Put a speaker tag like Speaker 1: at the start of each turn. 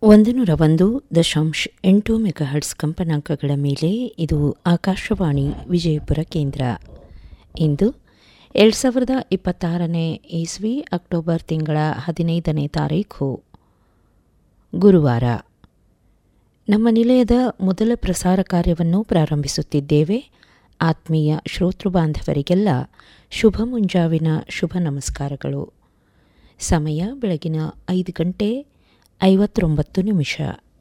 Speaker 1: ಒಂದು ನೂರ ಒಂದು ದಶಾಂಶ ಎಂಟು ಮೆಗಾಹರ್ಟ್ಸ್ ಕಂಪನಾಂಕಗಳ ಮೇಲೆ ಇದು ಆಕಾಶವಾಣಿ ವಿಜಯಪುರ ಕೇಂದ್ರ ಇಂದು ಎರಡು ಸಾವಿರದ ಇಪ್ಪತ್ತಾರನೇ ಇಸ್ವಿ ಅಕ್ಟೋಬರ್ ತಿಂಗಳ ಹದಿನೈದನೇ ತಾರೀಖು ಗುರುವಾರ ನಮ್ಮ ನಿಲಯದ ಮೊದಲ ಪ್ರಸಾರ ಕಾರ್ಯವನ್ನು ಪ್ರಾರಂಭಿಸುತ್ತಿದ್ದೇವೆ ಆತ್ಮೀಯ ಶ್ರೋತೃ ಬಾಂಧವರಿಗೆಲ್ಲ ಶುಭ ಮುಂಜಾವಿನ ಶುಭ ನಮಸ್ಕಾರಗಳು ಸಮಯ ಬೆಳಗಿನ ಐದು ಗಂಟೆ ಐವತ್ತೊಂಬತ್ತು ನಿಮಿಷ